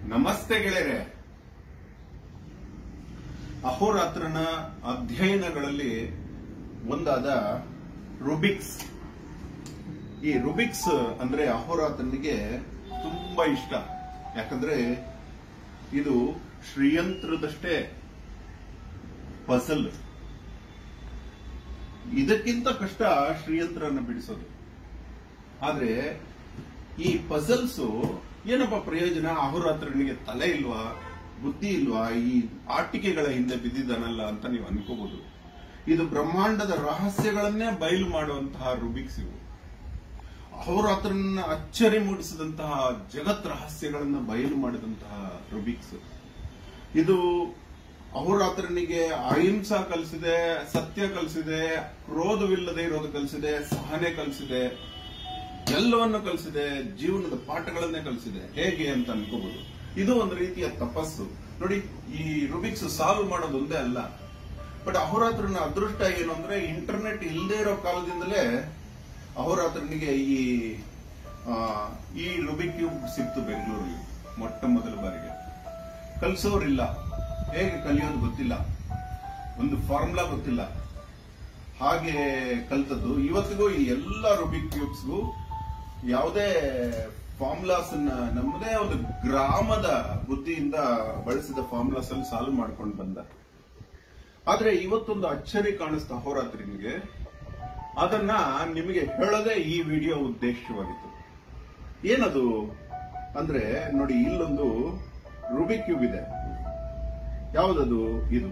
ನಮಸ್ತೆ ಗೆಳೆಯರೆ ಅಹೋರಾತ್ರನ ಅಧ್ಯಯನಗಳಲ್ಲಿ ಒಂದಾದ ರುಬಿಕ್ಸ್ ಈ ರುಬಿಕ್ಸ್ ಅಂದ್ರೆ ಅಹೋರಾತ್ರನಿಗೆ ತುಂಬಾ ಇಷ್ಟ ಯಾಕಂದ್ರೆ ಇದು ಶ್ರೀಯಂತ್ರದಷ್ಟೇ ಪಸಲ್ ಇದಕ್ಕಿಂತ ಕಷ್ಟ ಶ್ರೀಯಂತ್ರನ ಬಿಡಿಸೋದು ಆದ್ರೆ ಈ ಪಸಲ್ಸ್ ಏನಪ್ಪ ಪ್ರಯೋಜನ ಅಹೋರಾತ್ರನಿಗೆ ತಲೆ ಇಲ್ವಾ ಬುದ್ಧಿ ಇಲ್ವಾ ಈ ಆಟಿಕೆಗಳ ಹಿಂದೆ ಬಿದ್ದಿದ್ದಾನಲ್ಲ ಅಂತ ನೀವು ಅನ್ಕೋಬಹುದು ಇದು ಬ್ರಹ್ಮಾಂಡದ ರಹಸ್ಯಗಳನ್ನೇ ಬಯಲು ಮಾಡುವಂತಹ ರುಬಿಕ್ಸ್ ಇವು ಅಹೋರಾತ್ರನ ಅಚ್ಚರಿ ಮೂಡಿಸಿದಂತಹ ಜಗತ್ ರಹಸ್ಯಗಳನ್ನ ಬಯಲು ಮಾಡಿದಂತಹ ರುಬಿಕ್ಸ್ ಇದು ಅಹೋರಾತ್ರನಿಗೆ ಅಹಿಂಸಾ ಕಲಿಸಿದೆ ಸತ್ಯ ಕಲಿಸಿದೆ ಕ್ರೋಧವಿಲ್ಲದೆ ಇರೋದು ಕಲಿಸಿದೆ ಸಹನೆ ಕಲಿಸಿದೆ ಎಲ್ಲವನ್ನು ಕಲಿಸಿದೆ ಜೀವನದ ಪಾಠಗಳನ್ನೇ ಕಲಿಸಿದೆ ಹೇಗೆ ಅಂತ ಅನ್ಕೋಬಹುದು ಇದು ಒಂದು ರೀತಿಯ ತಪಸ್ಸು ನೋಡಿ ಈ ರುಬಿಕ್ಸ್ ಸಾಲ್ವ್ ಮಾಡೋದು ಒಂದೇ ಅಲ್ಲ ಬಟ್ ಅಹೋರಾತ್ರನ ಅದೃಷ್ಟ ಏನು ಅಂದ್ರೆ ಇಂಟರ್ನೆಟ್ ಇಲ್ಲದೆ ಇರೋ ಕಾಲದಿಂದಲೇ ಅಹೋರಾತ್ರನಿಗೆ ಈ ಆ, ಈ ರುಬಿಕ್ ಕ್ಯೂಬ್ ಸಿಕ್ತು ಬೆಂಗಳೂರಲ್ಲಿ ಮೊಟ್ಟ ಮೊದಲ ಬಾರಿಗೆ ಕಲಿಸೋರಿಲ್ಲ ಹೇಗೆ ಕಲಿಯೋದು ಗೊತ್ತಿಲ್ಲ ಒಂದು ಫಾರ್ಮುಲಾ ಗೊತ್ತಿಲ್ಲ ಹಾಗೆ ಕಲ್ತದ್ದು ಇವತ್ತಿಗೂ ಈ ಎಲ್ಲ ರುಬಿಕ್ ಕ್ಯೂಬ್ಸ್ಗೂ ಯಾವುದೇ ಫಾರ್ಮುಲಾಸ್ ಅನ್ನ ನಮ್ಮದೇ ಒಂದು ಗ್ರಾಮದ ಬುದ್ಧಿಯಿಂದ ಬಳಸಿದ ಫಾರ್ಮುಲಾಸ್ ಅಲ್ಲಿ ಸಾಲ್ವ್ ಮಾಡ್ಕೊಂಡು ಬಂದ ಆದ್ರೆ ಇವತ್ತೊಂದು ಅಚ್ಚರಿ ಕಾಣಿಸ್ತಾ ಅಹೋರಾತ್ರಿನಿಗೆ ಅದನ್ನ ನಿಮಗೆ ಹೇಳೋದೇ ಈ ವಿಡಿಯೋ ಉದ್ದೇಶವಾಗಿತ್ತು ಏನದು ಅಂದ್ರೆ ನೋಡಿ ಇಲ್ಲೊಂದು ರುಬಿಕ್ ಕ್ಯೂಬ್ ಇದೆ ಯಾವುದದು ಇದು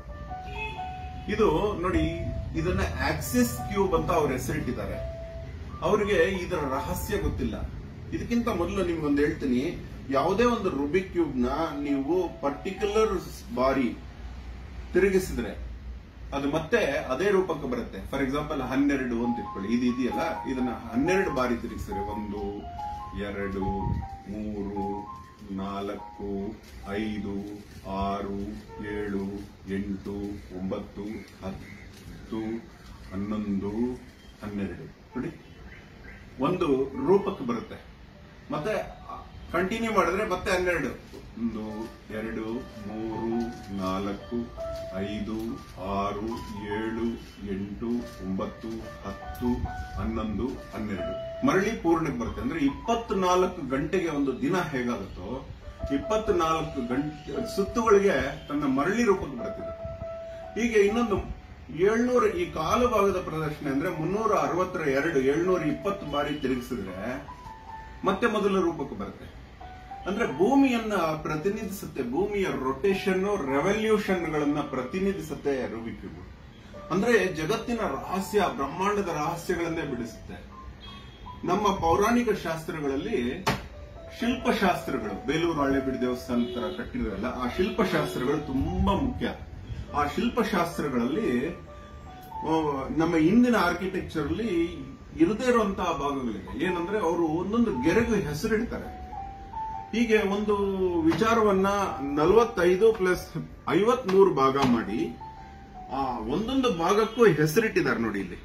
ಇದು ನೋಡಿ ಇದನ್ನ ಆಕ್ಸಿಸ್ ಕ್ಯೂಬ್ ಅಂತ ಅವ್ರ ಹೆಸರಿಟ್ಟಿದ್ದಾರೆ ಅವರಿಗೆ ಇದರ ರಹಸ್ಯ ಗೊತ್ತಿಲ್ಲ ಇದಕ್ಕಿಂತ ಮೊದಲು ನಿಮ್ಗೊಂದು ಹೇಳ್ತೀನಿ ಯಾವುದೇ ಒಂದು ರುಬಿಕ್ ಕ್ಯೂಬ್ ನ ನೀವು ಪರ್ಟಿಕ್ಯುಲರ್ ಬಾರಿ ತಿರುಗಿಸಿದ್ರೆ ಅದು ಮತ್ತೆ ಅದೇ ರೂಪಕ್ಕೆ ಬರುತ್ತೆ ಫಾರ್ ಎಕ್ಸಾಂಪಲ್ ಹನ್ನೆರಡು ಅಂತ ಇಟ್ಕೊಳ್ಳಿ ಇದು ಇದೆಯಲ್ಲ ಇದನ್ನ ಹನ್ನೆರಡು ಬಾರಿ ತಿರುಗಿಸಿದ್ರೆ ಒಂದು ಎರಡು ಮೂರು ನಾಲ್ಕು ಐದು ಆರು ಏಳು ಎಂಟು ಒಂಬತ್ತು ಹತ್ತು ಹನ್ನೊಂದು ಹನ್ನೆರಡು ನೋಡಿ ಒಂದು ರೂಪಕ್ಕೆ ಬರುತ್ತೆ ಮತ್ತೆ ಕಂಟಿನ್ಯೂ ಮಾಡಿದ್ರೆ ಮತ್ತೆ ಹನ್ನೆರಡು ಒಂದು ಎರಡು ಮೂರು ನಾಲ್ಕು ಐದು ಆರು ಏಳು ಎಂಟು ಒಂಬತ್ತು ಹತ್ತು ಹನ್ನೊಂದು ಹನ್ನೆರಡು ಮರಳಿ ಪೂರ್ಣಕ್ಕೆ ಬರುತ್ತೆ ಅಂದ್ರೆ ಇಪ್ಪತ್ನಾಲ್ಕು ಗಂಟೆಗೆ ಒಂದು ದಿನ ಹೇಗಾಗುತ್ತೋ ಇಪ್ಪತ್ನಾಲ್ಕು ಗಂಟೆ ಸುತ್ತುಗಳಿಗೆ ತನ್ನ ಮರಳಿ ರೂಪಕ್ಕೆ ಬರುತ್ತಿದೆ ಹೀಗೆ ಇನ್ನೊಂದು ಏಳ್ನೂರ ಈ ಕಾಲು ಭಾಗದ ಪ್ರದರ್ಶನ ಅಂದ್ರೆ ಮುನ್ನೂರ ಅರವತ್ತರ ಎರಡು ಏಳ್ನೂರ ಇಪ್ಪತ್ತು ಬಾರಿ ತಿರುಗಿಸಿದ್ರೆ ಮತ್ತೆ ಮೊದಲ ರೂಪಕ್ಕೆ ಬರುತ್ತೆ ಅಂದ್ರೆ ಭೂಮಿಯನ್ನ ಪ್ರತಿನಿಧಿಸುತ್ತೆ ಭೂಮಿಯ ರೊಟೇಷನ್ ರೆವಲ್ಯೂಷನ್ ಗಳನ್ನ ಪ್ರತಿನಿಧಿಸುತ್ತೆ ರೂಬಿಕ್ ಕ್ಯೂಬ್ ಅಂದ್ರೆ ಜಗತ್ತಿನ ರಹಸ್ಯ ಬ್ರಹ್ಮಾಂಡದ ರಹಸ್ಯಗಳನ್ನೇ ಬಿಡಿಸುತ್ತೆ ನಮ್ಮ ಪೌರಾಣಿಕ ಶಾಸ್ತ್ರಗಳಲ್ಲಿ ಶಿಲ್ಪಶಾಸ್ತ್ರಗಳು ಬೇಲೂರು ಹಳೆಬೀಡು ದೇವಸ್ಥಾನ ತರ ಕಟ್ಟಿದ್ರಲ್ಲ ಆ ಶಿಲ್ಪಶಾಸ್ತ್ರಗಳು ತುಂಬಾ ಮುಖ್ಯ ಆ ಶಿಲ್ಪಶಾಸ್ತ್ರಗಳಲ್ಲಿ ಆ, ನಮ್ಮ ಇಂದಿನ ಆರ್ಕಿಟೆಕ್ಚರ್ ಅಲ್ಲಿ ಇರದೇ ಇರುವಂತಹ ಭಾಗಗಳಿದೆ ಏನಂದ್ರೆ ಅವರು ಒಂದೊಂದು ಗೆರೆಗೂ ಹೆಸರಿಡ್ತಾರೆ ಹೀಗೆ ಒಂದು ವಿಚಾರವನ್ನ ನಲವತ್ತೈದು ಪ್ಲಸ್ ಐವತ್ ಮೂರು ಭಾಗ ಮಾಡಿ ಆ ಒಂದೊಂದು ಭಾಗಕ್ಕೂ ಹೆಸರಿಟ್ಟಿದ್ದಾರೆ ನೋಡಿ ಇಲ್ಲಿ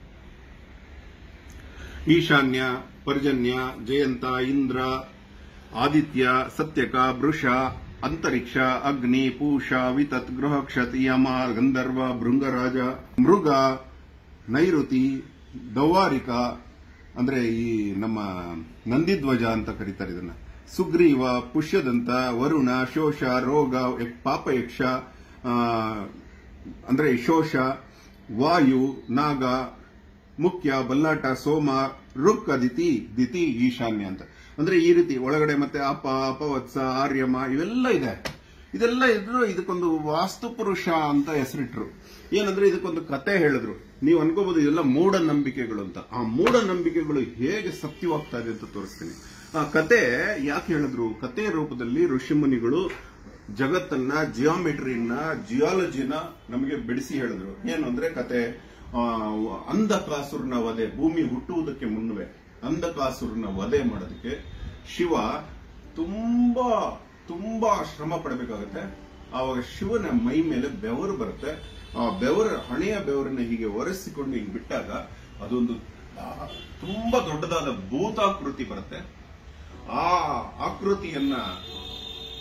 ಈಶಾನ್ಯ ಪರ್ಜನ್ಯ ಜಯಂತ ಇಂದ್ರ ಆದಿತ್ಯ ಸತ್ಯಕ ವೃಷ ಅಂತರಿಕ್ಷ ಅಗ್ನಿ ಪೂಷ ವಿತತ್ ಗೃಹಕ್ಷತ್ ಯಮ ಗಂಧರ್ವ ಭೃಂಗರಾಜ ಮೃಗ ನೈಋತಿ ದೌವಾರಿಕ ಅಂದ್ರೆ ಈ ನಮ್ಮ ನಂದಿಧ್ವಜ ಅಂತ ಕರೀತಾರೆ ಇದನ್ನ ಸುಗ್ರೀವ ಪುಷ್ಯದಂತ ವರುಣ ಶೋಷ ರೋಗ ಯಕ್- ಪಾಪಯಕ್ಷ ಆ, ಅಂದ್ರೆ ಶೋಷ ವಾಯು ನಾಗ ಮುಖ್ಯ ಬಲ್ಲಾಟ ಸೋಮ ರುಕ್ ಅದಿತಿ ದಿತಿ ಈಶಾನ್ಯ ಅಂತ ಅಂದ್ರೆ ಈ ರೀತಿ ಒಳಗಡೆ ಮತ್ತೆ ಅಪ ಅಪವತ್ಸ ಆರ್ಯಮ ಇವೆಲ್ಲ ಇದೆ ಇದೆಲ್ಲ ಇದ್ರು ಇದಕ್ಕೊಂದು ವಾಸ್ತು ಪುರುಷ ಅಂತ ಹೆಸರಿಟ್ರು ಏನಂದ್ರೆ ಇದಕ್ಕೊಂದು ಕತೆ ಹೇಳಿದ್ರು ನೀವು ಅನ್ಕೋಬಹುದು ಇದೆಲ್ಲ ಮೂಢನಂಬಿಕೆಗಳು ಅಂತ ಆ ಮೂಢನಂಬಿಕೆಗಳು ಹೇಗೆ ಸತ್ಯವಾಗ್ತಾ ಇದೆ ಅಂತ ತೋರಿಸ್ತೀನಿ ಆ ಕತೆ ಯಾಕೆ ಹೇಳಿದ್ರು ಕತೆ ರೂಪದಲ್ಲಿ ಋಷಿಮುನಿಗಳು ಜಗತ್ತನ್ನ ಜಿಯೋಮೆಟ್ರಿನ ಜಿಯಾಲಜಿನ ನಮಗೆ ಬಿಡಿಸಿ ಹೇಳಿದ್ರು ಏನು ಅಂದ್ರೆ ಕತೆ ಆ, ಅಂಧಕಾಸುರನ ವಧೆ ಭೂಮಿ ಹುಟ್ಟುವುದಕ್ಕೆ ಮುನ್ನವೇ ಅಂಧಕಾಸುರನ ವಧೆ ಮಾಡೋದಕ್ಕೆ ಶಿವ ತುಂಬಾ ತುಂಬಾ ಶ್ರಮ ಪಡಬೇಕಾಗತ್ತೆ ಆವಾಗ ಶಿವನ ಮೈ ಮೇಲೆ ಬೆವರು ಬರುತ್ತೆ ಆ ಬೆವರ ಹಣೆಯ ಬೆವರನ್ನ ಹೀಗೆ ಒರೆಸಿಕೊಂಡು ಹಿಂಗ್ ಬಿಟ್ಟಾಗ ಅದೊಂದು ಆ, ತುಂಬಾ ದೊಡ್ಡದಾದ ಭೂತಾಕೃತಿ ಬರುತ್ತೆ ಆ ಆಕೃತಿಯನ್ನ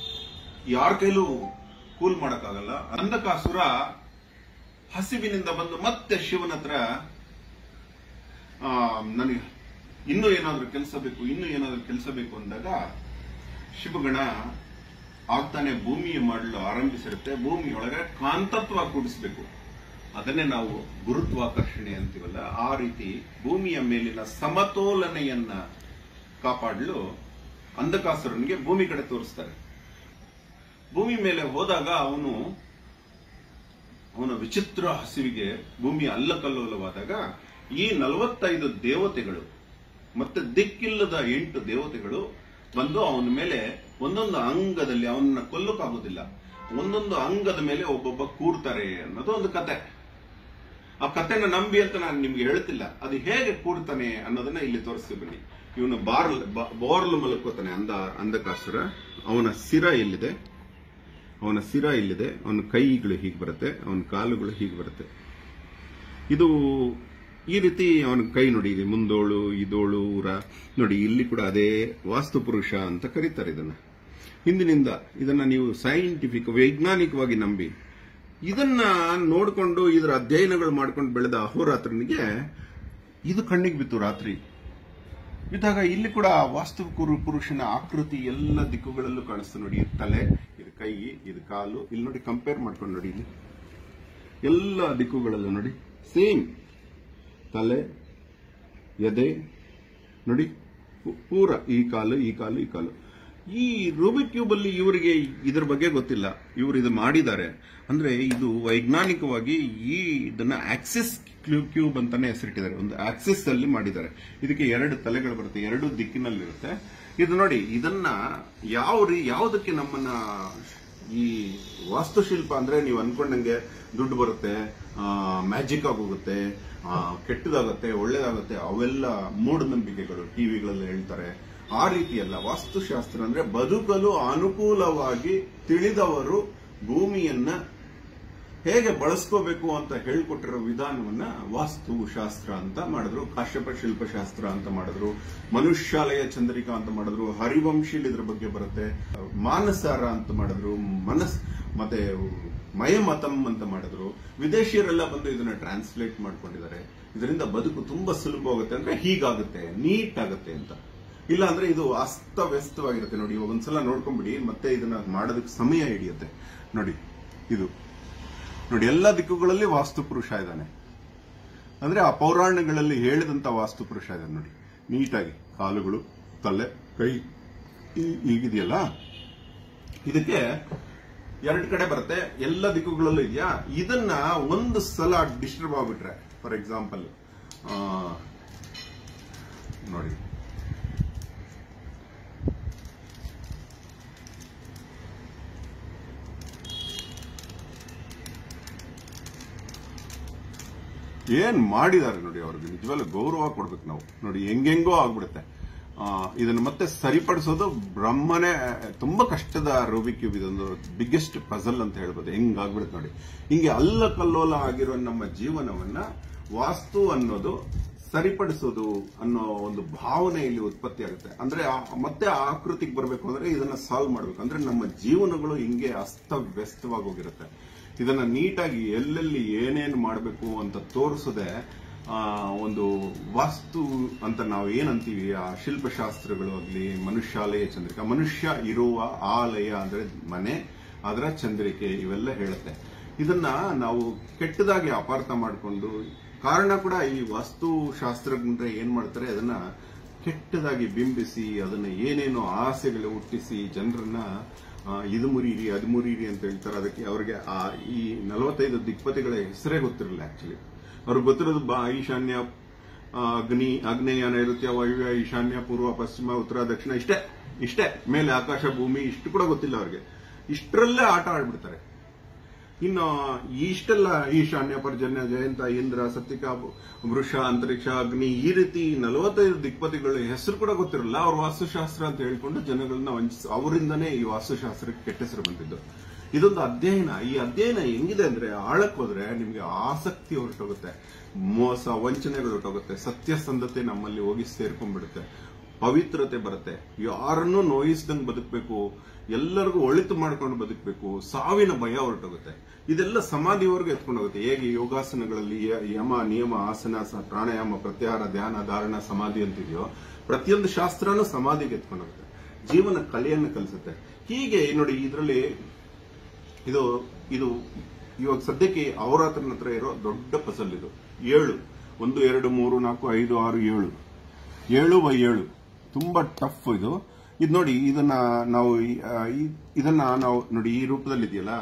ಯಾರ ಕೈಲೂ ಕೂಲ್ ಮಾಡಕ್ಕಾಗಲ್ಲ ಅಂಧಕಾಸುರ ಹಸಿವಿನಿಂದ ಬಂದು ಮತ್ತೆ ಶಿವನ ಹತ್ರ ಆ, ನನಗೆ ಇನ್ನೂ ಏನಾದ್ರೂ ಕೆಲಸ ಬೇಕು ಇನ್ನೂ ಏನಾದ್ರೂ ಕೆಲಸ ಬೇಕು ಅಂದಾಗ ಶಿವಗಣ ಆಗ್ತಾನೆ ಭೂಮಿಯ ಮಾಡಲು ಆರಂಭಿಸಿರುತ್ತೆ ಭೂಮಿಯೊಳಗೆ ಕಾಂತತ್ವ ಕೂಡಿಸಬೇಕು ಅದನ್ನೇ ನಾವು ಗುರುತ್ವಾಕರ್ಷಣೆ ಅಂತೀವಲ್ಲ ಆ ರೀತಿ ಭೂಮಿಯ ಮೇಲಿನ ಸಮತೋಲನೆಯನ್ನ ಕಾಪಾಡಲು ಅಂಧಕಾಸುರನಿಗೆ ಭೂಮಿ ಕಡೆ ತೋರಿಸ್ತಾರೆ ಭೂಮಿ ಮೇಲೆ ಹೋದಾಗ ಅವನು ಅವನ ವಿಚಿತ್ರ ಹಸಿವಿಗೆ ಭೂಮಿ ಅಲ್ಲಕಲ್ಲೋಲವಾದಾಗ ಈ ನಲವತ್ತೈದು ದೇವತೆಗಳು ಮತ್ತೆ ದಿಕ್ಕಿಲ್ಲದ ಎಂಟು ದೇವತೆಗಳು ಬಂದು ಅವನ ಮೇಲೆ ಒಂದೊಂದು ಅಂಗದಲ್ಲಿ ಅವನನ್ನ ಕೊಲ್ಲಕ್ಕಾಗೋದಿಲ್ಲ ಒಂದೊಂದು ಅಂಗದ ಮೇಲೆ ಒಬ್ಬೊಬ್ಬ ಕೂರ್ತಾರೆ ಅನ್ನೋದು ಒಂದು ಕತೆ ಆ ಕತೆನ ನಂಬಿ ಅಂತ ನಾನು ನಿಮ್ಗೆ ಹೇಳ್ತಿಲ್ಲ ಅದು ಹೇಗೆ ಕೂಡ್ತಾನೆ ಅನ್ನೋದನ್ನ ಇಲ್ಲಿ ತೋರಿಸ್ತೀವಿ ಬನ್ನಿ ಇವನು ಬಾರ್ಲ್ ಬ- ಬೋರ್ಲು ಮಲಕೋತಾನೆ ಅಂದ ಅಂಧಕಾಸುರ ಅವನ ಸಿರ ಎಲ್ಲಿದೆ ಅವನ ಸಿರ ಇಲ್ಲಿದೆ ಅವನ ಕೈಗಳು ಹೀಗೆ ಬರುತ್ತೆ ಅವನ ಕಾಲುಗಳು ಹೀಗೆ ಬರುತ್ತೆ ಇದು ಈ ರೀತಿ ಅವನ ಕೈ ನೋಡಿ ಇದು ಮುಂದೋಳು ಇದೋಳು ಊರ ನೋಡಿ ಇಲ್ಲಿ ಕೂಡ ಅದೇ ವಾಸ್ತು ಪುರುಷ ಅಂತ ಕರೀತಾರೆ ಇದನ್ನ ಹಿಂದಿನಿಂದ ಇದನ್ನ ನೀವು ಸೈಂಟಿಫಿಕ್ ವೈಜ್ಞಾನಿಕವಾಗಿ ನಂಬಿ ಇದನ್ನ ನೋಡಿಕೊಂಡು ಇದರ ಅಧ್ಯಯನಗಳು ಮಾಡ್ಕೊಂಡು ಬೆಳೆದ ಅಹೋರಾತ್ರನಿಗೆ ಇದು ಕಣ್ಣಿಗೆ ಬಿತ್ತು ರಾತ್ರಿ ಬಿದ್ದಾಗ ಇಲ್ಲಿ ಕೂಡ ವಾಸ್ತು ಕುರು ಪುರುಷನ ಆಕೃತಿ ಎಲ್ಲ ದಿಕ್ಕುಗಳಲ್ಲೂ ಕಾಣಿಸ್ತು ನೋಡಿ ಇದು ತಲೆ ಇದು ಕೈ ಇದು ಕಾಲು ಇಲ್ಲಿ ನೋಡಿ ಕಂಪೇರ್ ಮಾಡ್ಕೊಂಡು ನೋಡಿ ಇಲ್ಲಿ ಎಲ್ಲ ದಿಕ್ಕುಗಳಲ್ಲೂ ನೋಡಿ ಸೇಮ್ ತಲೆ ಎದೆ ನೋಡಿ ಪು- ಪೂರ ಈ ಕಾಲು ಈ ಕಾಲು ಈ ಕಾಲು ಈ ರೂಬಿಕ್ ಕ್ಯೂಬ್ ಅಲ್ಲಿ ಇವರಿಗೆ ಇದ್ರ ಬಗ್ಗೆ ಗೊತ್ತಿಲ್ಲ ಇವರು ಇದು ಮಾಡಿದ್ದಾರೆ ಅಂದ್ರೆ ಇದು ವೈಜ್ಞಾನಿಕವಾಗಿ ಈ ಇದನ್ನ ಆಕ್ಸಿಸ್ ಕ್ಯೂಬ್ ಅಂತಾನೆ ಹೆಸರಿಟ್ಟಿದ್ದಾರೆ ಒಂದು ಆಕ್ಸಿಸ್ ಅಲ್ಲಿ ಮಾಡಿದ್ದಾರೆ ಇದಕ್ಕೆ ಎರಡು ತಲೆಗಳು ಬರುತ್ತೆ ಎರಡು ದಿಕ್ಕಿನಲ್ಲಿರುತ್ತೆ ಇದು ನೋಡಿ ಇದನ್ನ ಯಾವ ರೀ ಯಾವುದಕ್ಕೆ ನಮ್ಮನ್ನ ಈ ವಾಸ್ತುಶಿಲ್ಪ ಅಂದ್ರೆ ನೀವು ಅನ್ಕೊಂಡಂಗೆ ದುಡ್ಡು ಬರುತ್ತೆ ಮ್ಯಾಜಿಕ್ ಆಗೋಗುತ್ತೆ ಆ, ಕೆಟ್ಟದಾಗತ್ತೆ ಒಳ್ಳೇದಾಗತ್ತೆ ಅವೆಲ್ಲ ಮೂಢನಂಬಿಕೆಗಳು ಟಿವಿಗಳಲ್ಲಿ ಹೇಳ್ತಾರೆ ಆ ರೀತಿಯಲ್ಲ ವಾಸ್ತುಶಾಸ್ತ್ರ ಅಂದ್ರೆ ಬದುಕಲು ಅನುಕೂಲವಾಗಿ ತಿಳಿದವರು ಭೂಮಿಯನ್ನ ಹೇಗೆ ಬಳಸ್ಕೋಬೇಕು ಅಂತ ಹೇಳ್ಕೊಟ್ಟಿರೋ ವಿಧಾನವನ್ನ ವಾಸ್ತು ಶಾಸ್ತ್ರ ಅಂತ ಮಾಡಿದ್ರು ಕಾಶ್ಯಪ ಶಿಲ್ಪಶಾಸ್ತ್ರ ಅಂತ ಮಾಡಿದ್ರು ಮನುಷ್ಯಾಲಯ ಚಂದ್ರಿಕಾ ಅಂತ ಮಾಡಿದ್ರು ಹರಿವಂಶಿಲ್ ಇದ್ರ ಬಗ್ಗೆ ಬರುತ್ತೆ ಮಾನಸಾರ ಅಂತ ಮಾಡಿದ್ರು ಮನಸ್ ಮತ್ತೆ ಮಯಮತಂ ಅಂತ ಮಾಡಿದ್ರು ವಿದೇಶಿಯರೆಲ್ಲ ಬಂದು ಇದನ್ನ ಟ್ರಾನ್ಸ್ಲೇಟ್ ಮಾಡ್ಕೊಂಡಿದ್ದಾರೆ ಇದರಿಂದ ಬದುಕು ತುಂಬಾ ಸುಲಭವಾಗುತ್ತೆ ಅಂದ್ರೆ ಹೀಗಾಗುತ್ತೆ ನೀಟ್ ಆಗುತ್ತೆ ಅಂತ ಇಲ್ಲ ಅಂದ್ರೆ ಇದು ಅಸ್ತವ್ಯಸ್ತವಾಗಿರುತ್ತೆ ನೋಡಿ ಇವಾಗ ಒಂದ್ಸಲ ನೋಡ್ಕೊಂಡ್ಬಿಡಿ ಮತ್ತೆ ಇದನ್ನ ಮಾಡೋದಕ್ಕೆ ಸಮಯ ಹಿಡಿಯುತ್ತೆ ನೋಡಿ ಇದು ನೋಡಿ ಎಲ್ಲ ದಿಕ್ಕುಗಳಲ್ಲಿ ವಾಸ್ತು ಪುರುಷ ಇದ್ದಾನೆ ಅಂದ್ರೆ ಆ ಪೌರಾಣಗಳಲ್ಲಿ ಹೇಳಿದಂತ ವಾಸ್ತು ಪುರುಷ ಇದ್ದಾನೆ ನೋಡಿ ನೀಟಾಗಿ ಕಾಲುಗಳು ತಲೆ ಕೈ ಈ- ಹೀಗಿದೆಯಲ್ಲ ಇದಕ್ಕೆ ಎರಡು ಕಡೆ ಬರುತ್ತೆ ಎಲ್ಲ ದಿಕ್ಕುಗಳಲ್ಲೂ ಇದೆಯಾ ಇದನ್ನ ಒಂದು ಸಲ ಡಿಸ್ಟರ್ಬ್ ಆಗ್ಬಿಟ್ರೆ ಫಾರ್ ಎಕ್ಸಾಂಪಲ್ ನೋಡಿ ಏನ್ ಮಾಡಿದ್ದಾರೆ ನೋಡಿ ಅವ್ರಿಗೆ ನಿಜವಾಗ್ಲೂ ಗೌರವ ಕೊಡ್ಬೇಕು ನಾವು ನೋಡಿ ಹೆಂಗೆಂಗೋ ಆಗ್ಬಿಡುತ್ತೆ ಆ, ಇದನ್ನ ಮತ್ತೆ ಸರಿಪಡಿಸೋದು ಬ್ರಹ್ಮನೇ ತುಂಬಾ ಕಷ್ಟದ ರೂಬಿ ಕ್ಯೂಬ್ ಇದೊಂದು ಬಿಗ್ಗೆಸ್ಟ್ ಪಜಲ್ ಅಂತ ಹೇಳ್ಬೋದು ಹೆಂಗ್ ಆಗ್ಬಿಡುತ್ತೆ ನೋಡಿ ಹಿಂಗೆ ಅಲ್ಲ ಕಲ್ಲೋಲ ಆಗಿರೋ ನಮ್ಮ ಜೀವನವನ್ನ ವಾಸ್ತು ಅನ್ನೋದು ಸರಿಪಡಿಸೋದು ಅನ್ನೋ ಒಂದು ಭಾವನೆ ಇಲ್ಲಿ ಉತ್ಪತ್ತಿ ಆಗುತ್ತೆ ಅಂದ್ರೆ ಆ- ಮತ್ತೆ ಆ ಆಕೃತಿಗೆ ಬರಬೇಕು ಅಂದ್ರೆ ಇದನ್ನ ಸಾಲ್ವ್ ಮಾಡ್ಬೇಕು ಅಂದ್ರೆ ನಮ್ಮ ಜೀವನಗಳು ಹಿಂಗೆ ಅಸ್ತವ್ಯಸ್ತವಾಗಿ ಹೋಗಿರುತ್ತೆ ಇದನ್ನ ನೀಟಾಗಿ ಎಲ್ಲೆಲ್ಲಿ ಏನೇನು ಮಾಡಬೇಕು ಅಂತ ತೋರಿಸದೆ ಆ, ಒಂದು ವಾಸ್ತು ಅಂತ ನಾವು ಏನಂತೀವಿ ಆ ಶಿಲ್ಪಶಾಸ್ತ್ರಗಳು ಆಗ್ಲಿ ಮನುಷ್ಯಾಲಯ ಚಂದ್ರಿಕಾ ಮನುಷ್ಯ ಇರುವ ಆಲಯ ಅಂದ್ರೆ ಮನೆ ಅದರ ಚಂದ್ರಿಕೆ ಇವೆಲ್ಲ ಹೇಳುತ್ತೆ ಇದನ್ನ ನಾವು ಕೆಟ್ಟದಾಗಿ ಅಪಾರ್ಥ ಮಾಡಿಕೊಂಡು ಕಾರಣ ಕೂಡ ಈ ವಾಸ್ತು ಶಾಸ್ತ್ರಜ್ಞರೆ ಏನ್ ಮಾಡ್ತಾರೆ ಅದನ್ನ ಕೆಟ್ಟದಾಗಿ ಬಿಂಬಿಸಿ ಅದನ್ನ ಏನೇನೋ ಆಸೆಗಳು ಹುಟ್ಟಿಸಿ ಜನರನ್ನ ಆ, ಇದು ಮುರೀರಿ ಅದು ಮುರೀರಿ ಅಂತ ಹೇಳ್ತಾರೆ ಅದಕ್ಕೆ ಅವ್ರಿಗೆ ಆ ಈ ನಲವತ್ತೈದು ದಿಕ್ಪತಿಗಳ ಹೆಸರೇ ಗೊತ್ತಿರಲಿಲ್ಲ ಆಕ್ಚುಲಿ ಅವ್ರಿಗೆ ಗೊತ್ತಿರೋದು ಬಾ ಈಶಾನ್ಯ ಆ, ಅಗ್ನಿ ಆಗ್ನೇಯ ನೈಋತ್ಯ ವಾಯುವ್ಯ ಈಶಾನ್ಯ ಪೂರ್ವ ಪಶ್ಚಿಮ ಉತ್ತರ ದಕ್ಷಿಣ ಇಷ್ಟೇ ಇಷ್ಟೇ ಮೇಲೆ ಆಕಾಶ ಭೂಮಿ ಇಷ್ಟು ಕೂಡ ಗೊತ್ತಿಲ್ಲ ಅವ್ರಿಗೆ ಇಷ್ಟರಲ್ಲೇ ಆಟ ಆಡ್ಬಿಡ್ತಾರೆ ಇನ್ನು ಇಷ್ಟೆಲ್ಲ ಈಶಾನ್ಯ ಪರ್ಜನ್ಯ ಜಯಂತ ಇಂದ್ರ ಸತ್ತಿಕ ವೃಷ ಅಂತರಿಕ್ಷ ಅಗ್ನಿ ಈ ರೀತಿ ನಲವತ್ತೈದು ದಿಕ್ಪತಿಗಳ ಹೆಸರು ಕೂಡ ಗೊತ್ತಿರಲ್ಲ ಅವ್ರ ವಾಸ್ತುಶಾಸ್ತ್ರ ಅಂತ ಹೇಳ್ಕೊಂಡು ಜನಗಳನ್ನ ವಂಚಿಸ ಅವರಿಂದನೇ ಈ ವಾಸ್ತುಶಾಸ್ತ್ರಕ್ಕೆ ಕೆಟ್ಟ ಹೆಸರು ಬಂದಿದ್ದು ಇದೊಂದು ಅಧ್ಯಯನ ಈ ಅಧ್ಯಯನ ಹೆಂಗಿದೆ ಅಂದ್ರೆ ಆಳಕ್ ಹೋದ್ರೆ ನಿಮ್ಗೆ ಆಸಕ್ತಿ ಹೊರಟೋಗುತ್ತೆ ಮೋಸ ವಂಚನೆಗಳು ಹೊರಟೋಗುತ್ತೆ ಸತ್ಯಸಂಧತೆ ನಮ್ಮಲ್ಲಿ ಹೋಗಿ ಸೇರ್ಕೊಂಡ್ಬಿಡುತ್ತೆ ಪವಿತ್ರತೆ ಬರುತ್ತೆ ಯಾರನ್ನೂ ನೋಯಿಸ್ದಂಗ್ ಬದುಕಬೇಕು ಎಲ್ಲರಿಗೂ ಒಳಿತು ಮಾಡ್ಕೊಂಡು ಬದುಕಬೇಕು ಸಾವಿನ ಭಯ ಹೊರಟೋಗುತ್ತೆ ಇದೆಲ್ಲ ಸಮಾಧಿವರೆಗೂ ಎತ್ಕೊಂಡು ಹೋಗುತ್ತೆ ಹೇಗೆ ಯೋಗಾಸನಗಳಲ್ಲಿ ಯ- ಯಮ ನಿಯಮ ಆಸನ ಸ- ಪ್ರಾಣಾಯಾಮ ಪ್ರತ್ಯಾಹಾರ ಧ್ಯಾನ ಧಾರಣ ಸಮಾಧಿ ಅಂತಿದೆಯೋ ಪ್ರತಿಯೊಂದು ಶಾಸ್ತ್ರನೂ ಸಮಾಧಿಗೆ ಎತ್ಕೊಂಡು ಹೋಗುತ್ತೆ ಜೀವನ ಕಲೆಯನ್ನು ಕಲಿಸುತ್ತೆ ಹೀಗೆ ನೋಡಿ ಇದರಲ್ಲಿ ಇದು ಇದು ಇವಾಗ ಸದ್ಯಕ್ಕೆ ಅವರಾತ್ರನ ಹತ್ರ ಇರೋ ದೊಡ್ಡ ಪಸಲ್ ಇದು ಏಳು ಒಂದು ಎರಡು ಮೂರು ನಾಲ್ಕು ಐದು ಆರು ಏಳು ಏಳು ಬೈ ಏಳು ತುಂಬಾ ಟಫ್ ಇದು ಇದು ನೋಡಿ ಇದನ್ನ ನಾವು ಈ- ಆ, ಈ- ಇದನ್ನ ನಾವು ನೋಡಿ ಈ ರೂಪದಲ್ಲಿ ಇದೆಯಲ್ಲ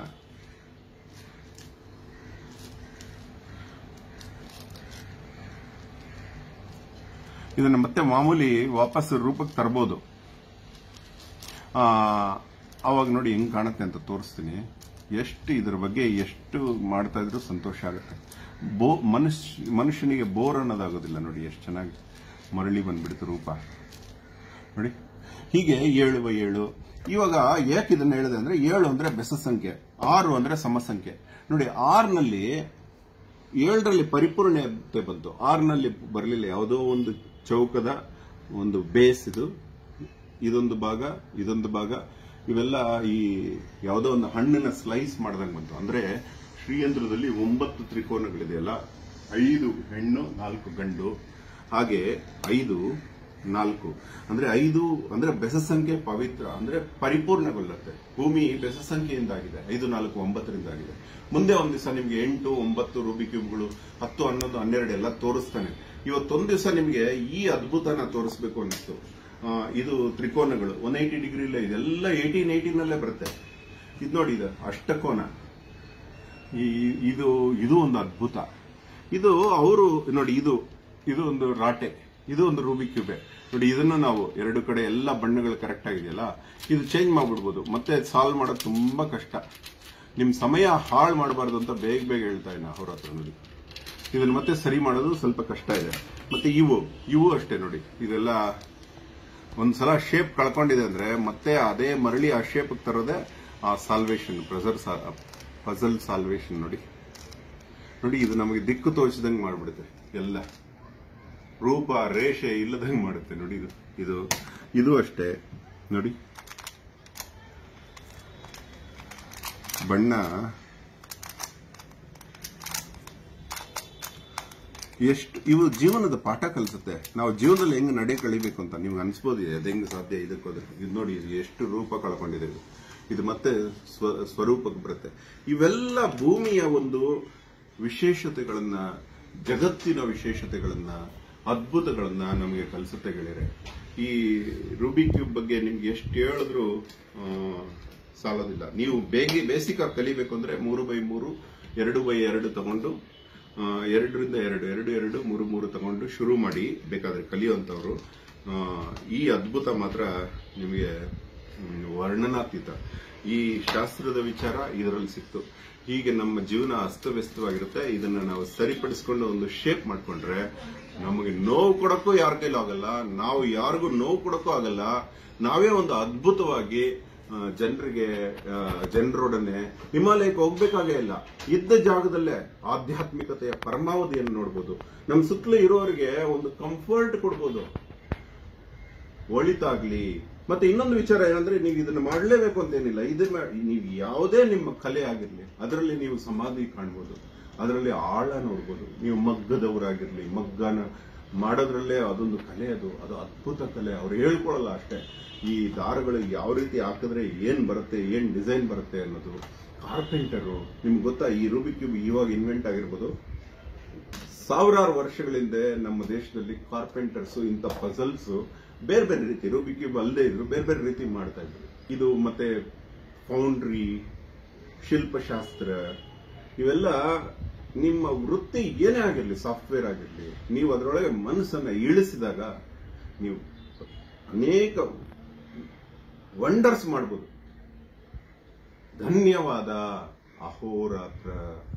ಇದನ್ನ ಮತ್ತೆ ಮಾಮೂಲಿ ವಾಪಸ್ ರೂಪಕ್ಕೆ ತರಬಹುದು ಆ, ಅವಾಗ ನೋಡಿ ಹೆಂಗ್ ಕಾಣುತ್ತೆ ಅಂತ ತೋರಿಸ್ತೀನಿ ಎಷ್ಟು ಇದ್ರ ಬಗ್ಗೆ ಎಷ್ಟು ಮಾಡ್ತಾ ಇದ್ರು ಸಂತೋಷ ಆಗುತ್ತೆ ಬೋ ಮನುಷ್ಯ ಮನುಷ್ಯನಿಗೆ ಬೋರ್ ಅನ್ನೋದಾಗೋದಿಲ್ಲ ನೋಡಿ ಎಷ್ಟು ಚೆನ್ನಾಗಿ ಮರಳಿ ಬಂದ್ಬಿಡ್ತು ರೂಪ ನೋಡಿ ಹೀಗೆ ಏಳು ಬೈ ಏಳು ಇವಾಗ ಯಾಕೆ ಇದನ್ನ ಹೇಳಿದೆ ಅಂದ್ರೆ ಏಳು ಅಂದ್ರೆ ಬೆಸ ಸಂಖ್ಯೆ ಆರು ಅಂದ್ರೆ ಸಮಸಂಖ್ಯೆ ನೋಡಿ ಆರ್ನಲ್ಲಿ ಏಳರಲ್ಲಿ ಪರಿಪೂರ್ಣತೆ ಬಂತು ಆರ್ನಲ್ಲಿ ಬರಲಿಲ್ಲ ಯಾವುದೋ ಒಂದು ಚೌಕದ ಒಂದು ಬೇಸ್ ಇದು ಇದೊಂದು ಭಾಗ ಇದೊಂದು ಭಾಗ ಇವೆಲ್ಲ ಈ ಯಾವುದೋ ಒಂದು ಹಣ್ಣಿನ ಸ್ಲೈಸ್ ಮಾಡ್ದಂಗೆ ಬಂತು ಅಂದ್ರೆ ಶ್ರೀಯಂತ್ರದಲ್ಲಿ ಒಂಬತ್ತು ತ್ರಿಕೋನಗಳಿದೆಯಲ್ಲ ಐದು ಹೆಣ್ಣು ನಾಲ್ಕು ಗಂಡು ಹಾಗೆ ಐದು ನಾಲ್ಕು ಅಂದ್ರೆ ಐದು ಅಂದ್ರೆ ಬೆಸ ಸಂಖ್ಯೆ ಪವಿತ್ರ ಅಂದ್ರೆ ಪರಿಪೂರ್ಣಗೊಳ್ಳುತ್ತೆ ಭೂಮಿ ಬೆಸ ಸಂಖ್ಯೆಯಿಂದಾಗಿದೆ ಐದು ನಾಲ್ಕು ಒಂಬತ್ತರಿಂದ ಆಗಿದೆ ಮುಂದೆ ಒಂದ್ ದಿವಸ ನಿಮ್ಗೆ ಎಂಟು ಒಂಬತ್ತು ರೂಬಿ ಕ್ಯೂಬ್ಗಳು ಹತ್ತು ಹನ್ನೊಂದು ಹನ್ನೆರಡು ಎಲ್ಲ ತೋರಿಸ್ತಾನೆ ಇವತ್ತೊಂದ್ ದಿವಸ ನಿಮ್ಗೆ ಈ ಅದ್ಭುತನ ತೋರಿಸ್ಬೇಕು ಅನ್ನಿಸ್ತು ಆ, ಇದು ತ್ರಿಕೋನಗಳು ಒನ್ ಏಯ್ಟಿ ಡಿಗ್ರಿ ಇಲ್ಲ ಇದೆಲ್ಲ ಏಯ್ಟೀನ್ ಏಯ್ಟೀನಲ್ಲೇ ಬರುತ್ತೆ ಇದು ನೋಡಿ ಇದು ಅಷ್ಟಕೋನ ಈ ಇದು ಇದು ಒಂದು ಅದ್ಭುತ ಇದು ಅವರು ನೋಡಿ ಇದು ಇದು ಒಂದು ರಾಟೆ ಇದು ಒಂದು ರೂಬಿ ಕ್ಯೂಬೆ ನೋಡಿ ಇದನ್ನು ನಾವು ಎರಡು ಕಡೆ ಎಲ್ಲ ಬಣ್ಣಗಳು ಕರೆಕ್ಟ್ ಆಗಿದೆಯಲ್ಲ ಇದು ಚೇಂಜ್ ಮಾಡ್ಬಿಡ್ಬೋದು ಮತ್ತೆ ಸಾಲ್ವ್ ಮಾಡೋದು ತುಂಬಾ ಕಷ್ಟ ನಿಮ್ ಸಮಯ ಹಾಳು ಮಾಡಬಾರ್ದು ಅಂತ ಬೇಗ ಬೇಗ ಹೇಳ್ತಾ ಇದ್ದೀನಿ ಅವ್ರ ಹತ್ರ ನೋಡಿ ಇದನ್ನ ಮತ್ತೆ ಸರಿ ಮಾಡೋದು ಸ್ವಲ್ಪ ಕಷ್ಟ ಇದೆ ಮತ್ತೆ ಇವು ಇವು ಅಷ್ಟೇ ನೋಡಿ ಇದೆಲ್ಲ ಒಂದ್ಸಲ ಶೇಪ್ ಕಳ್ಕೊಂಡಿದೆ ಅಂದ್ರೆ ಮತ್ತೆ ಅದೇ ಮರಳಿ ಆ ಶೇಪ್ ತರೋದೇ ಆ ಸಾಲ್ವೇಷನ್ ಪ್ರೆಸರ್ ಪಜಲ್ ಸಾಲ್ವೇಷನ್ ನೋಡಿ ನೋಡಿ ಇದು ನಮಗೆ ದಿಕ್ಕು ತೋರಿಸಿದಂಗೆ ಮಾಡ್ಬಿಡುತ್ತೆ ಎಲ್ಲ ರೂಪ ರೇಷೆ ಇಲ್ಲದಂಗೆ ಮಾಡುತ್ತೆ ನೋಡಿ ಇದು ಇದು ಇದು ಅಷ್ಟೇ ನೋಡಿ ಬಣ್ಣ ಎಷ್ಟು ಇವು ಜೀವನದ ಪಾಠ ಕಲಿಸುತ್ತೆ ನಾವು ಜೀವನದಲ್ಲಿ ಹೆಂಗ್ ನಡೆ ಕಳಿಬೇಕು ಅಂತ ನಿಮ್ಗೆ ಅನ್ಸ್ಬೋದು ಅದು ಹೆಂಗ್ ಸಾಧ್ಯ ಇದಕ್ಕೋದಕ್ಕೆ ಇದು ನೋಡಿ ಇದು ಎಷ್ಟು ರೂಪ ಕಳ್ಕೊಂಡಿದೆ ಇದು ಇದು ಮತ್ತೆ ಸ್ವ ಸ್ವರೂಪಕ್ಕೆ ಬರುತ್ತೆ ಇವೆಲ್ಲ ಭೂಮಿಯ ಒಂದು ವಿಶೇಷತೆಗಳನ್ನ ಜಗತ್ತಿನ ವಿಶೇಷತೆಗಳನ್ನ ಅದ್ಭುತಗಳನ್ನ ನಮಗೆ ಕಲಿಸುತ್ತೆ ಗೆಳೆಯರೆ ಈ ರೂಬಿ ಕ್ಯೂಬ್ ಬಗ್ಗೆ ನಿಮ್ಗೆ ಎಷ್ಟು ಹೇಳಿದ್ರು ಆ, ಸಾಲೋದಿಲ್ಲ ನೀವು ಬೇಗ ಬೇಸಿಕ್ ಆಗಿ ಕಲಿಬೇಕು ಅಂದ್ರೆ ಮೂರು ಬೈ ಮೂರು ಎರಡು ಬೈ ಎರಡು ತಗೊಂಡು ಆ, ಎರಡರಿಂದ ಎರಡು ಎರಡು ಎರಡು ಮೂರು ಮೂರು ತಗೊಂಡು ಶುರು ಮಾಡಿ ಬೇಕಾದ್ರೆ ಕಲಿಯುವಂತವ್ರು ಆ, ಈ ಅದ್ಭುತ ಮಾತ್ರ ನಿಮಗೆ ಹ್ಮ್, ವರ್ಣನಾತೀತ ಈ ಶಾಸ್ತ್ರದ ವಿಚಾರ ಇದರಲ್ಲಿ ಸಿಕ್ತು ಹೀಗೆ ನಮ್ಮ ಜೀವನ ಅಸ್ತವ್ಯಸ್ತವಾಗಿರುತ್ತೆ ಇದನ್ನ ನಾವು ಸರಿಪಡಿಸ್ಕೊಂಡು ಒಂದು ಶೇಪ್ ಮಾಡ್ಕೊಂಡ್ರೆ ನಮಗೆ ನೋವು ಕೊಡಕ್ಕೂ ಯಾರ ಕೈಲೂ ಆಗಲ್ಲ ನಾವು ಯಾರಿಗೂ ನೋವು ಕೊಡಕ್ಕೂ ಆಗಲ್ಲ ನಾವೇ ಒಂದು ಅದ್ಭುತವಾಗಿ ಜನರಿಗೆ ಜನರೊಡನೆ ಹಿಮಾಲಯಕ್ಕೆ ಹೋಗ್ಬೇಕಾಗೇ ಇಲ್ಲ ಇದ್ದ ಜಾಗದಲ್ಲೇ ಆಧ್ಯಾತ್ಮಿಕತೆಯ ಪರಮಾವಧಿಯನ್ನು ನೋಡ್ಬೋದು ನಮ್ಮ ಸುತ್ತಲೂ ಇರೋರಿಗೆ ಒಂದು ಕಂಫರ್ಟ್ ಕೊಡ್ಬೋದು ಒಳಿತಾಗ್ಲಿ ಮತ್ತೆ ಇನ್ನೊಂದು ವಿಚಾರ ಏನಂದ್ರೆ ನೀವು ಇದನ್ನ ಮಾಡಲೇಬೇಕು ಅಂತೇನಿಲ್ಲ ಇದನ್ನ ನೀವು ಯಾವುದೇ ನಿಮ್ಮ ಕಲೆ ಆಗಿರ್ಲಿ ಅದರಲ್ಲಿ ನೀವು ಸಮಾಧಿ ಕಾಣ್ಬೋದು ಅದರಲ್ಲಿ ಆಳ ನೋಡ್ಬೋದು ನೀವು ಮಗ್ಗದವರಾಗಿರ್ಲಿ ಮಗ್ಗನ ಮಾಡೋದ್ರಲ್ಲೇ ಅದೊಂದು ಕಲೆ ಅದು ಅದು ಅದ್ಭುತ ಕಲೆ ಅವ್ರು ಹೇಳ್ಕೊಳಲ್ಲ ಅಷ್ಟೇ ಈ ದಾರಗಳು ಯಾವ ರೀತಿ ಹಾಕಿದ್ರೆ ಏನ್ ಬರುತ್ತೆ ಏನ್ ಡಿಸೈನ್ ಬರುತ್ತೆ ಅನ್ನೋದು ಕಾರ್ಪೆಂಟರು ನಿಮ್ಗೆ ಗೊತ್ತಾ ಈ ರೂಬಿ ಕ್ಯೂಬ್ ಇವಾಗ ಇನ್ವೆಂಟ್ ಆಗಿರ್ಬೋದು ಸಾವಿರಾರು ವರ್ಷಗಳಿಂದ ನಮ್ಮ ದೇಶದಲ್ಲಿ ಕಾರ್ಪೆಂಟರ್ಸ್ ಇಂಥ ಪಜಲ್ಸ್ ಬೇರೆ ಬೇರೆ ರೀತಿ ರೂಬಿ ಕ್ಯೂಬ್ ಅಲ್ಲದೆ ಇದ್ರು ಬೇರೆ ಬೇರೆ ರೀತಿ ಮಾಡ್ತಾ ಇದ್ರು ಇದು ಮತ್ತೆ ಫೌಂಡ್ರಿ ಶಿಲ್ಪಶಾಸ್ತ್ರ ಇವೆಲ್ಲ ನಿಮ್ಮ ವೃತ್ತಿ ಏನೇ ಆಗಿರ್ಲಿ ಸಾಫ್ಟ್ವೇರ್ ಆಗಿರ್ಲಿ ನೀವು ಅದರೊಳಗೆ ಮನಸ್ಸನ್ನ ಇಳಿಸಿದಾಗ ನೀವು ಅನೇಕ ವಂಡರ್ಸ್ ಮಾಡ್ಬೋದು ಧನ್ಯವಾದ ಅಹೋರಾತ್ರ